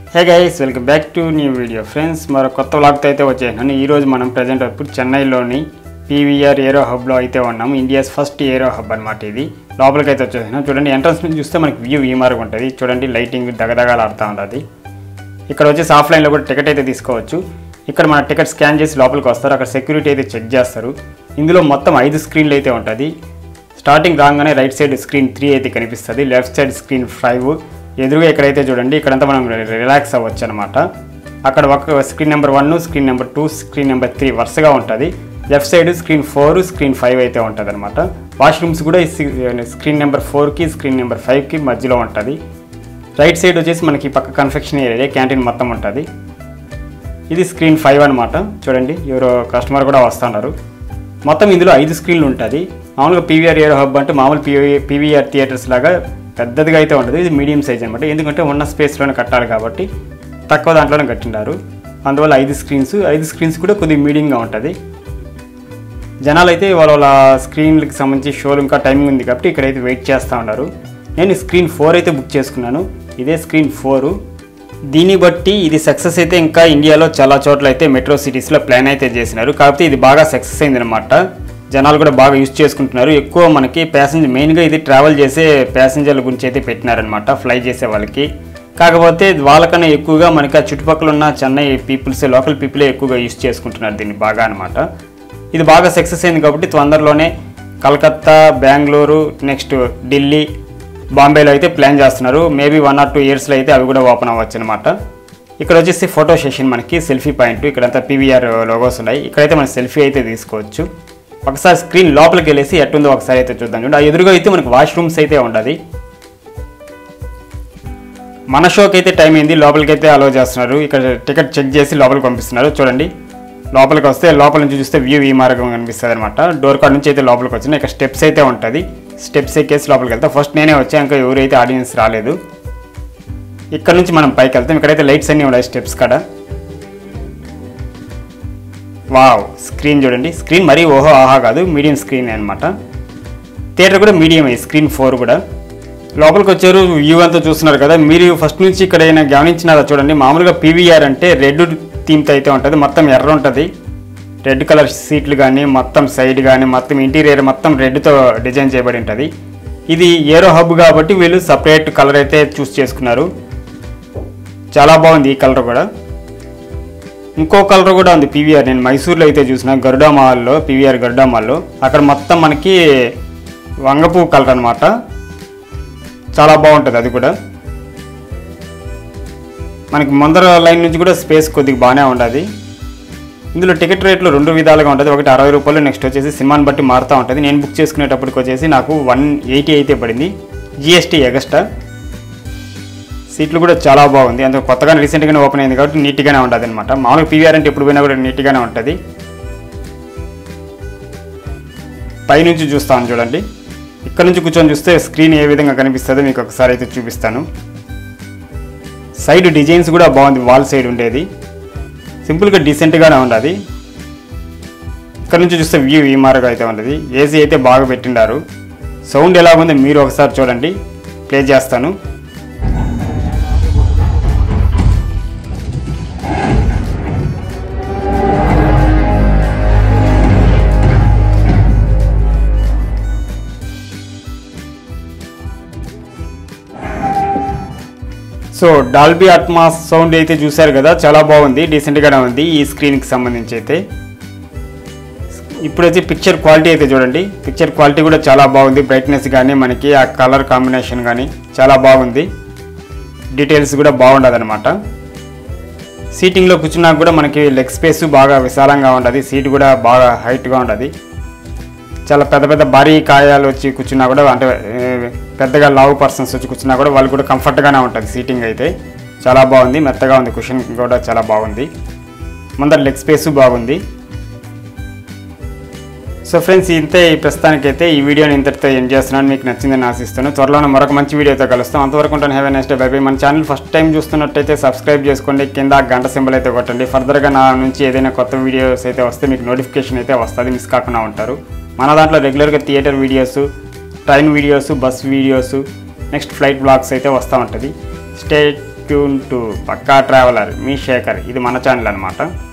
hey guys welcome back to new video friends మరో కొత్త వ్లాగ్తో అయితే వచ్చేసాను ఈరోజు మనం ప్రజెంట్ ఇప్పుడు చెన్నైలోని పీవీఆర్ ఏరో హబ్లో అయితే ఉన్నాము ఇండియాస్ ఫస్ట్ ఏరో హబ్ అనమాట ఇది లోపలికి అయితే వచ్చేసాను చూడండి ఎంట్రన్స్ నుంచి చూస్తే మనకి వ్యూ ఈ మార్గం ఉంటుంది చూడండి లైటింగ్ దగదగాలు ఆడుతూ ఉంటుంది ఇక్కడ వచ్చేసి ఆఫ్లైన్లో కూడా టికెట్ అయితే తీసుకోవచ్చు ఇక్కడ మన టికెట్ స్కాన్ చేసి లోపలికి వస్తారు అక్కడ సెక్యూరిటీ అయితే చెక్ చేస్తారు ఇందులో మొత్తం ఐదు స్క్రీన్లు అయితే ఉంటుంది స్టార్టింగ్ రాగానే రైట్ సైడ్ స్క్రీన్ త్రీ అయితే కనిపిస్తుంది లెఫ్ట్ సైడ్ స్క్రీన్ ఫైవ్ ఎదురుగా ఇక్కడైతే చూడండి ఇక్కడంతా మనం రిలాక్స్ అవ్వచ్చు అనమాట అక్కడ ఒక screen number one screen number two screen number three వరుసగా ఉంటుంది left side screen four screen five అయితే ఉంటుంది అనమాట వాష్రూమ్స్ కూడా ఈ స్క్రీన్ నెంబర్ ఫోర్కి స్క్రీన్ నెంబర్ ఫైవ్కి మధ్యలో ఉంటుంది రైట్ సైడ్ వచ్చేసి మనకి పక్క కన్ఫెక్షన్ ఏరియా క్యాంటీన్ మొత్తం ఉంటుంది ఇది స్క్రీన్ ఫైవ్ అనమాట చూడండి ఎవరో కస్టమర్ కూడా వస్తున్నారు మొత్తం ఇందులో ఐదు స్క్రీన్లు ఉంటుంది మామూలుగా పీవీఆర్ ఏరో హబ్ అంటే మామూలు పీవీ పీవీఆర్ థియేటర్స్ లాగా పెద్దదిగా అయితే ఉంటుంది ఇది మీడియం సైజ్ అనమాట ఎందుకంటే ఉన్న స్పేస్లోనే కట్టాలి కాబట్టి తక్కువ దాంట్లోనే కట్టిండారు అందువల్ల ఐదు స్క్రీన్స్ ఐదు స్క్రీన్స్ కూడా కొద్దిగా మీడియంగా ఉంటుంది జనాలు అయితే వాళ్ళ వాళ్ళ స్క్రీన్లకు సంబంధించి షోలు ఇంకా టైమింగ్ ఉంది కాబట్టి ఇక్కడైతే వెయిట్ చేస్తూ ఉన్నారు నేను స్క్రీన్ ఫోర్ అయితే బుక్ చేసుకున్నాను ఇదే స్క్రీన్ ఫోరు దీన్ని బట్టి ఇది సక్సెస్ అయితే ఇంకా ఇండియాలో చాలా చోట్ల అయితే మెట్రో సిటీస్లో ప్లాన్ అయితే చేసినారు కాకపోతే ఇది బాగా సక్సెస్ అయిందనమాట జనాలు కూడా బాగా యూజ్ చేసుకుంటున్నారు ఎక్కువ మనకి ప్యాసింజర్ మెయిన్గా ఇది ట్రావెల్ చేసే ప్యాసింజర్ల గురించి అయితే పెట్టినారనమాట ఫ్లై చేసే వాళ్ళకి కాకపోతే వాళ్ళకన్నా ఎక్కువగా మనకి ఆ చుట్టుపక్కల ఉన్న చెన్నై పీపుల్స్ లోకల్ పీపులే ఎక్కువగా యూజ్ చేసుకుంటున్నారు దీన్ని బాగా అనమాట ఇది బాగా సక్సెస్ అయింది కాబట్టి తొందరలోనే కలకత్తా బెంగళూరు నెక్స్ట్ ఢిల్లీ బాంబేలో అయితే ప్లాన్ చేస్తున్నారు మేబీ వన్ ఆర్ టూ ఇయర్స్లో అయితే అవి కూడా ఓపెన్ అవ్వచ్చు అనమాట ఇక్కడ వచ్చేసి ఫోటో సెషన్ మనకి సెల్ఫీ పాయింట్ ఇక్కడంతా పీవీఆర్ లోగోస్ ఉన్నాయి ఇక్కడైతే మనం సెల్ఫీ అయితే తీసుకోవచ్చు ఒకసారి స్క్రీన్ లోపలికి వెళ్ళేసి ఎట్టుందో ఒకసారి అయితే చూద్దాం చూడండి ఆ ఎదురుగా అయితే మనకి వాష్రూమ్స్ అయితే ఉండదు మన షోకి అయితే టైం అయింది లోపలికి అయితే అలో చేస్తున్నారు ఇక్కడ టికెట్ చెక్ చేసి లోపలికి పంపిస్తున్నారు చూడండి లోపలికి వస్తే లోపల నుంచి చూస్తే వ్యూ ఈ మార్గం కనిపిస్తుంది అనమాట డోర్ కాడ నుంచి అయితే లోపలికి వచ్చిన ఇక్కడ స్టెప్స్ అయితే ఉంటుంది స్టెప్స్ ఎక్కేసి లోపలికి వెళ్తా ఫస్ట్ నేనే వచ్చా ఇంకా ఎవరైతే ఆడియన్స్ రాలేదు ఇక్కడ నుంచి మనం పైకి వెళ్తాం ఇక్కడైతే లైట్స్ అన్నీ ఉన్నాయి స్టెప్స్ కాడ వావ్ స్క్రీన్ చూడండి స్క్రీన్ మరీ ఓహో ఆహా కాదు మీడియం స్క్రీన్ అనమాట థియేటర్ కూడా మీడియం స్క్రీన్ ఫోర్ కూడా లోపలికి వచ్చారు వ్యూ అంతా చూస్తున్నారు కదా మీరు ఫస్ట్ నుంచి ఇక్కడ ఏమైనా గమనించినారా చూడండి మామూలుగా పీవీఆర్ అంటే రెడ్ థీమ్తో అయితే ఉంటుంది మొత్తం ఎర్ర ఉంటుంది రెడ్ కలర్ సీట్లు కానీ మొత్తం సైడ్ కానీ మొత్తం ఇంటీరియర్ మొత్తం రెడ్తో డిజైన్ చేయబడి ఉంటుంది ఇది ఏరో హబ్ కాబట్టి వీళ్ళు సపరేట్ కలర్ అయితే చూస్ చేసుకున్నారు చాలా బాగుంది ఈ కలర్ కూడా ఇంకో కలర్ కూడా ఉంది పీవీఆర్ నేను మైసూర్లో అయితే చూసిన గరుడా మాల్లో పీవీఆర్ గరుడా మాల్లో అక్కడ మొత్తం మనకి వంగపూ కలర్ అనమాట చాలా బాగుంటుంది అది కూడా మనకి ముందర లైన్ నుంచి కూడా స్పేస్ కొద్దిగా బాగానే ఉండదు ఇందులో టికెట్ రేట్లు రెండు విధాలుగా ఉంటుంది ఒకటి అరవై రూపాయలు నెక్స్ట్ వచ్చేసి సినిమాని బట్టి మారుతూ ఉంటుంది నేను బుక్ చేసుకునేటప్పటికి వచ్చేసి నాకు వన్ ఎయిటీ అయితే పడింది జిఎస్టీ ఎగస్ట్రా సీట్లు కూడా చాలా బాగుంది అందులో కొత్తగానే రీసెంట్గానే ఓపెన్ అయింది కాబట్టి నీట్గానే ఉంటుంది అనమాట మామూలుగా పీవీఆర్ అంటే ఎప్పుడు పోయినా కూడా నీట్గానే ఉంటుంది పైనుంచి చూస్తాను చూడండి ఇక్కడ నుంచి కూర్చొని చూస్తే స్క్రీన్ ఏ విధంగా కనిపిస్తుందో మీకు ఒకసారి అయితే చూపిస్తాను సైడ్ డిజైన్స్ కూడా బాగుంది వాల్ సైడ్ ఉండేది సింపుల్గా డీసెంట్గానే ఉండదు ఇక్కడ నుంచి చూస్తే వ్యూ ఈ మారుగా అయితే ఉండదు ఏసీ అయితే బాగా పెట్టిండారు సౌండ్ ఎలా ఉంది మీరు ఒకసారి చూడండి ప్లే చేస్తాను సో డాల్బీ అట్మాస్ సౌండ్ అయితే చూశారు కదా చాలా బాగుంది డీసెంట్గానే ఉంది ఈ స్క్రీన్కి సంబంధించి అయితే ఇప్పుడు వచ్చి పిక్చర్ క్వాలిటీ అయితే చూడండి పిక్చర్ క్వాలిటీ కూడా చాలా బాగుంది బ్రైట్నెస్ కానీ మనకి ఆ కలర్ కాంబినేషన్ కానీ చాలా బాగుంది డీటెయిల్స్ కూడా బాగుండదు అనమాట సీటింగ్లో కూర్చున్నా కూడా మనకి లెగ్ స్పేస్ బాగా విశాలంగా ఉండదు సీట్ కూడా బాగా హైట్గా ఉండదు చాలా పెద్ద పెద్ద భారీ కాయాలు వచ్చి కూర్చున్నా కూడా అంటే ఏ, పెద్దగా లావు పర్సన్స్ వచ్చి కూర్చున్నా కూడా వాళ్ళు కూడా కంఫర్ట్గానే ఉంటుంది సీటింగ్ అయితే చాలా బాగుంది మెత్తగా ఉంది కుషన్ కూడా చాలా బాగుంది ముందర లెగ్ స్పేస్ బాగుంది సో ఫ్రెండ్స్ ఇంతే ఈ ప్రస్తుతానికైతే ఈ వీడియోని ఇంతటితో ఎండ్ చేస్తున్నాను మీకు నచ్చిందని ఆశిస్తాను త్వరలోనే మరొక మంచి వీడియోతో కలుస్తాం అంతవరకు ఉంటాను హ్యావ్ నెక్స్ట్ బై బై మన ఛానల్ ఫస్ట్ టైం చూస్తున్నట్టయితే సబ్స్క్రైబ్ చేసుకోండి కింద గంట సింబల్ అయితే కొట్టండి ఫర్దర్గా నా నుంచి ఏదైనా కొత్త వీడియోస్ అయితే వస్తే మీకు నోటిఫికేషన్ అయితే వస్తుంది మిస్ కాకుండా ఉంటారు మన దాంట్లో రెగ్యులర్గా theatre videos train videos bus videos next flight blogs అయితే వస్తూ ఉంటుంది స్టే ట్యూన్ టు పక్కా ట్రావెలర్ మీ శేఖర్ ఇది మన ఛానల్ అనమాట